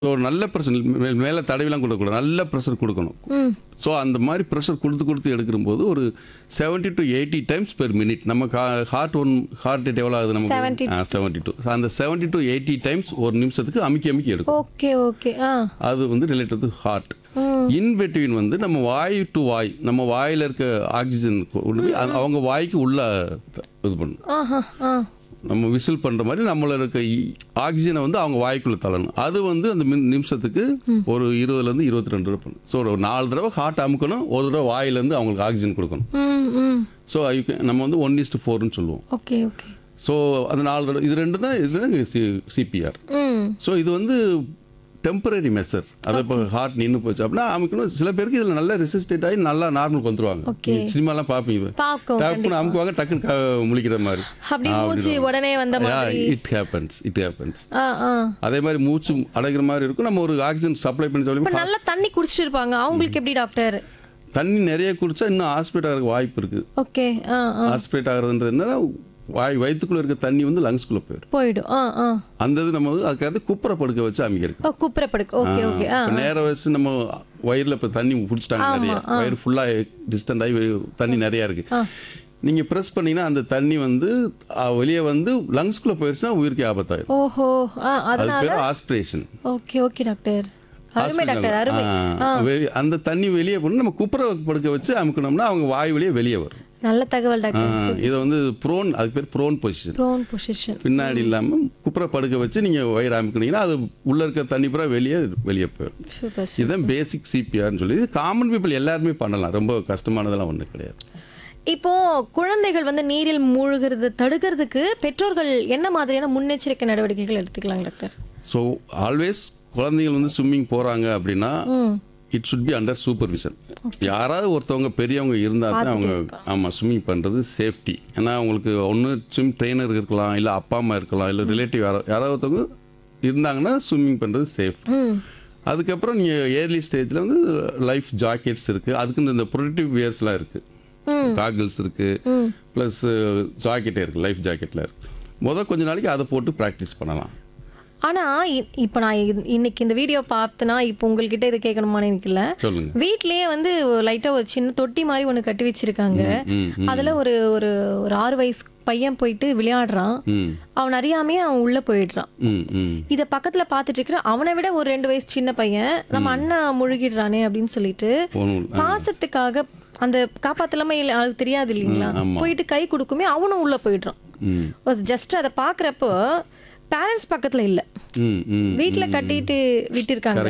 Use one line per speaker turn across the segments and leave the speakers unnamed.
ஒரு நல்ல ப்ரெஷர் மேலே தடவிலாம் கொடுக்கக்கூடாது நல்ல ப்ரெஷர் கொடுக்கணும்
ம்
ஸோ அந்த மாதிரி ப்ரெஷர் கொடுத்து கொடுத்து எடுக்கும்போது ஒரு seventy to eighty times per minute நம்ம ஹார்ட் ஒன் ஹார்ட் ரேட் எவ்வளோ ஆகுது
70.
நமக்கு செவன்ட்டி டூ அந்த செவன்ட்டி டு எயிட்டி டைம்ஸ் ஒரு நிமிஷத்துக்கு அமுக்கி அமுக்கி எடுக்கும்
ஓகே ஓகே ஆ
அது வந்து ரிலேட்டட் டு ஹார்ட்
ம்
இன் பிட்வீன் வந்து நம்ம வாய் டு வாய் நம்ம வாயில் இருக்க ஆக்சிஜன் கொண்டு போய் அது அவங்க வாய்க்கு உள்ள த- இது பண்ணும்
ஆஹா ஆ
நம்ம விசில் பண்ணுற மாதிரி நம்மள இருக்க ஆக்சிஜனை வந்து அவங்க வாய்க்குள்ளே தள்ளணும் அது வந்து அந்த மின் நிமிஷத்துக்கு ஒரு இருபதுலேருந்து இருபத்தி ரெண்டு ரூபா பண்ணும் ஸோ ஒரு நாலு தடவை ஹார்ட் அமுக்கணும் ஒரு தடவை வாயிலேருந்து அவங்களுக்கு ஆக்சிஜன் கொடுக்கணும்
ம் ம்
ஸோ நம்ம வந்து ஒன் இஸ்ட் ஃபோர்னு சொல்லுவோம்
ஓகே ஓகே
ஸோ அந்த நாலு தடவை இது ரெண்டு தான் இதுதான் சிபிஆர்
ம்
ஸோ இது வந்து டெம்பரரி மெஷர் அதை இப்போ ஹார்ட் நின்று போச்சு அப்படின்னா அமுக்கணும் சில பேருக்கு இதில் நல்லா ரெசிஸ்டேட் ஆகி நல்லா நார்மலுக்கு வந்துருவாங்க
Okay.
சினிமாலாம் பார்ப்பீங்க
பார்க்கும்
டக்குன்னு அமுக்குவாங்க டக்குன்னு க- முழிக்கிற மாதிரி
அப்படி மூச்சு உடனே வந்த மாதிரி
இட் ஹேப்பன்ஸ் இட் ஹேப்பன்ஸ்
ஆ ஆ
அதே மாதிரி மூச்சு அடைக்கிற மாதிரி இருக்கும் நம்ம ஒரு ஆக்சிஜன் சப்ளை பண்ணி
இப்போ
சொல்லி
நல்லா தண்ணி குடிச்சிட்டு இருப்பாங்க அவங்களுக்கு எப்படி டாக்டர்
தண்ணி நிறைய குடிச்சா இன்னும் ஹாஸ்பிட்டல் ஆகிறதுக்கு வாய்ப்பு இருக்குது
ஓகே ஆ ஆ
ஹாஸ்பிட்டல் ஆகிறதுன்றது என்னன்னா வாய் வயிற்றுக்குள்ளே இருக்க தண்ணி வந்து லங்ஸ்குள்ளே போயிடும்
போயிடும் ஆ ஆ
அந்த இது நம்ம வந்து அதுக்காக குப்புற படுக்க வச்சு அமைக்கிறது
ஓ குப்புற படுக்கு ஓகே ஓகே ஆ
இப்போ நேர வச்சு நம்ம வயிறில் இப்போ தண்ணி குடிச்சிட்டாங்க நிறைய வயிறு ஃபுல்லாக டிஸ்டன்ட் ஆகி வ- தண்ணி நிறையா இருக்கு நீங்கள் ப்ரெஸ் பண்ணீங்கன்னா அந்த தண்ணி வந்து வெளியே வந்து லங்ஸ்குள்ளே போயிடுச்சுன்னா உயிருக்கு ஆபத்தாயிரும்
ஓஹோ ஆ
அது
அதனால
பேர் ஆஸ்பிரேஷன்
ஓகே ஓகே டாக்டர் அருமை டாக்டர் அருமை
அந்த தண்ணி வெளியே பண்ணி நம்ம குப்புற படுக்க வச்சு அமுக்கணும்னா அவங்க வாய் வழியே வெளியே வரும்
நல்ல தகவல்
ஆ,
டாக்டர்
இதை வந்து ப்ரோன் அதுக்கு பேர் ப்ரோன் பொசிஷன்
ப்ரோன் பொசிஷன்
பின்னாடி இல்லாமல் குப்புற படுக்க வச்சு நீங்கள் வயிறு அமுக்குனீங்கன்னா அது உள்ளே இருக்க தண்ணி பூரா வெளியே வெளியே போயிடும்
சூப்பர்
இதுதான் பேசிக் சிபிஆர்னு சொல்லி இது காமன் பீப்புள் எல்லாருமே பண்ணலாம் ரொம்ப கஷ்டமானதெல்லாம் ஒன்றும் கிடையாது
இப்போ குழந்தைகள் வந்து நீரில் மூழ்கிறது தடுக்கிறதுக்கு பெற்றோர்கள் என்ன மாதிரியான முன்னெச்சரிக்கை நடவடிக்கைகள் எடுத்துக்கலாம் டாக்டர்
ஸோ ஆல்வேஸ் குழந்தைகள் வந்து ஸ்விம்மிங் போகிறாங்க அப்படின்னா
ம்
it should be under supervision யாராவது ஒருத்தவங்க பெரியவங்க இருந்தால் தான் அவங்க ஆமாம் ஸ்விம்மிங் பண்ணுறது சேஃப்டி ஏன்னா அவங்களுக்கு ஒன்று ஸ்விம் ட்ரெயினர் இருக்கலாம் இல்லை அப்பா அம்மா இருக்கலாம் இல்லை ரிலேட்டிவ் யாரோ யாராவது ஒருத்தவங்க இருந்தாங்கன்னா ஸ்விம்மிங் பண்ணுறது சேஃப்
ம்
அதுக்கப்புறம் நீங்கள் ஏர்லி ஸ்டேஜில் வந்து லைஃப் ஜாக்கெட்ஸ் இருக்குது அதுக்குன்னு இந்த ப்ரொடக்டிவ் வியர்ஸ்லாம் இருக்குது காகிள்ஸ் இருக்குது ப்ளஸ் ஜாக்கெட்டே இருக்குது லைஃப் ஜாக்கெட்டில் இருக்குது முதல் கொஞ்ச நாளைக்கு அதை போட்டு ப்ராக்டிஸ் பண்ணலாம்
ஆனா இ- இப்போ நான் இ- இன்னைக்கு இந்த வீடியோ பார்த்தேன்னா இப்போ உங்கள்கிட்ட இது கேட்கணுமான்னு எனக்கு இல்ல
சொல்லுங்கள்
வீட்லயே வந்து லைட்டா ஒரு சின்ன தொட்டி மாதிரி ஒண்ணு கட்டி வச்சிருக்காங்க
ம் ம்
அதுல ஒரு ஒரு ஒரு ஆறு வயசு பையன் போயிட்டு விளையாடுறான்
ம்
அவன் அறியாமையே அவன் உள்ள போயிடுறான்
ம் ம்
இத பக்கத்துல பாத்துட்டு இருக்கிற அவனை விட ஒரு ரெண்டு வயசு சின்ன பையன் நம்ம அண்ணன் முழுகிடுறானே அப்படின்னு சொல்லிட்டு
ஒன்றும்
பாசத்துக்காக அந்த காப்பாத்தலாமே இல்ல அவனுக்கு தெரியாது இல்லைங்களா
ஆமா.
போயிட்டு கை கொடுக்குமே அவனும் உள்ள போயிடுறான்
ம்
ஜஸ்ட் அதை பாக்குறப்போ பேரண்ட்ஸ் பக்கத்துல இல்ல
ம் ம்
வீட்ல கட்டிட்டு விட்டிருக்காங்க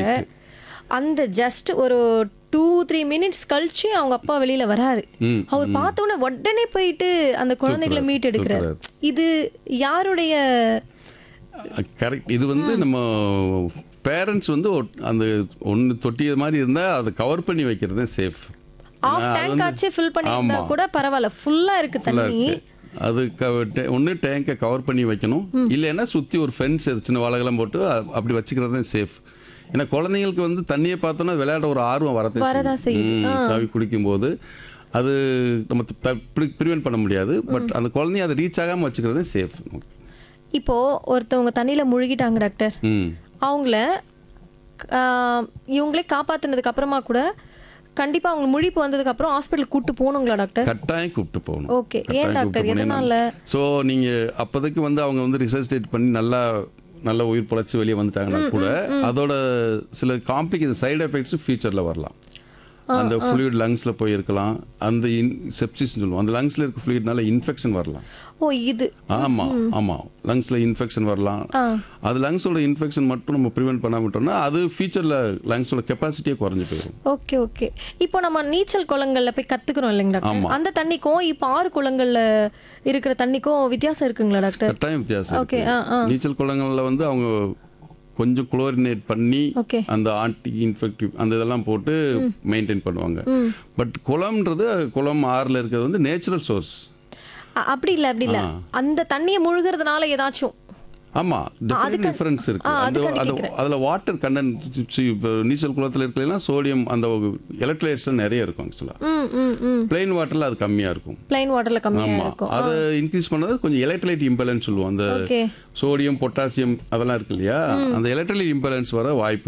அந்த ஜஸ்ட் ஒரு டூ த்ரீ மினிட்ஸ் கழிச்சு அவங்க அப்பா வெளியில வராரு
ம்
அவர் பார்த்த உடனே உடனே போயிட்டு அந்த குழந்தைகளை மீட் எடுக்கிறாரு இது யாருடைய
கரெக்ட் இது வந்து நம்ம பேரண்ட்ஸ் வந்து ஒ- அந்த ஒன்று தொட்டிய மாதிரி இருந்தால் அதை கவர் பண்ணி வைக்கிறது தான் சேஃப்
ஆஃப் டேங்க் ஆச்சு ஃபில் பண்ணியிருந்தா கூட பரவாயில்ல ஃபுல்லா இருக்கு தண்ணி
அது ஒன்று டேங்கை கவர் பண்ணி வைக்கணும் இல்லைன்னா சுற்றி ஒரு ஃபென்ஸ் சின்ன வாழைகள்லாம் போட்டு அ- அப்படி வச்சுக்கிறது தான் சேஃப் ஏன்னா குழந்தைங்களுக்கு வந்து தண்ணியை பார்த்தோன்னா விளையாட ஒரு ஆர்வம் வரதான்
வரதான் செய்யுது.
ம், தவி குடிக்கும்போது அது நம்ம ப்ரிவென்ட் பண்ண முடியாது பட் அந்த குழந்தைய அதை ரீச் ஆகாமல் வச்சுக்கிறது சேஃப்
இப்போ ஒருத்தவங்க தண்ணியில முழுகிட்டாங்க டாக்டர்
ம்
அவங்கள ஆஹ், இவங்களே காப்பாத்துனதுக்கு அப்புறமா கூட கண்டிப்பா அவங்க முழிப்பு வந்ததுக்கு அப்புறம் ஹாஸ்பிட்டல் கூட்டு போகணுங்களா டாக்டர்
கட்டாயம் கூப்பிட்டு போகணும்
ஓகே ஏன் டாக்டர் எதனால
ஸோ நீங்கள் அப்போதைக்கு வந்து அவங்க வந்து ரிசர்ச் பண்ணி நல்லா நல்ல உயிர் பொழைச்சி வெளியே வந்துட்டாங்கன்னா கூட அதோட சில காம்ப்ளிகேஷன் சைடு எஃபெக்ட்ஸும் ஃபியூச்சரில் வரலாம் அந்த ஃப்ளூயிட் லங்ஸில் போயிருக்கலாம் அந்த இன் செப்சிஸ் சொல்லுவோம் அந்த லங்ஸில் இருக்க ஃப்ளூயிட்னால இன்ஃபெக்ஷன் வரலாம்
ஓ இது
ஆமாம் ஆமாம் லங்ஸில் இன்ஃபெக்ஷன் வரலாம்
ஆ
அது லங்ஸோட இன்ஃபெக்ஷன் மட்டும் நம்ம ப்ரிவென்ட் பண்ணாம விட்டோம்னா அது ஃபியூச்சரில் லங்ஸோட கெப்பாசிட்டியே குறைஞ்சு போயிடும்
ஓகே ஓகே இப்போ நம்ம நீச்சல் குளங்கள்ல போய் கத்துக்கிறோம் இல்லைங்க டாக்டர் அந்த தண்ணிக்கும் இப்போ ஆறு குளங்கள்ல இருக்கிற தண்ணிக்கும் வித்தியாசம் இருக்குங்களா டாக்டர்
கட்டாயம் வித்தியாசம்
ஓகே
இருக்கு.
ஆ ஆ
நீச்சல் குளங்களில் வந்து அவங்க கொஞ்சம் குளோரினேட் பண்ணி
ஓகே
அந்த ஆன்டி இன்ஃபெக்டிவ் அந்த இதெல்லாம் போட்டு மெயின்டைன் பண்ணுவாங்க பட் குளம்ன்றது குளம் ஆறுல இருக்கிறது வந்து நேச்சுரல் சோர்ஸ்
அ- அப்படி இல்ல அப்படி இல்ல அந்த தண்ணியை முழுகிறதுனால ஏதாச்சும்
ஆமா டிஃபரெண்ட் டிஃபரன்ஸ் இருக்கு
ஆ,
அந்த
அதுக்காண்டி
அது அதுல வாட்டர் கண்டென்ட் இப்போ நீச்சல் குளத்துல இருக்கலாம் சோடியம் அந்த எலக்ட்ரோலைட்ஸ் நிறைய இருக்கும் ஆக்சுவலா
ம் ம் ம்
பிளெயின் வாட்டர்ல அது கம்மியா இருக்கும்
பிளைன் வாட்டர்ல கம்மியா
ஆமா
இருக்கும்
அதை இன்க்ரீஸ் பண்ணது கொஞ்சம் எலக்ட்ரோலைட் இம்பேலன்ஸ் சொல்லுவோம் அந்த
ஓகே
சோடியம் பொட்டாசியம் அதெல்லாம் இருக்கு இல்லையா அந்த எலக்ட்ரோலைட் இம்பேலன்ஸ் வர வாய்ப்பு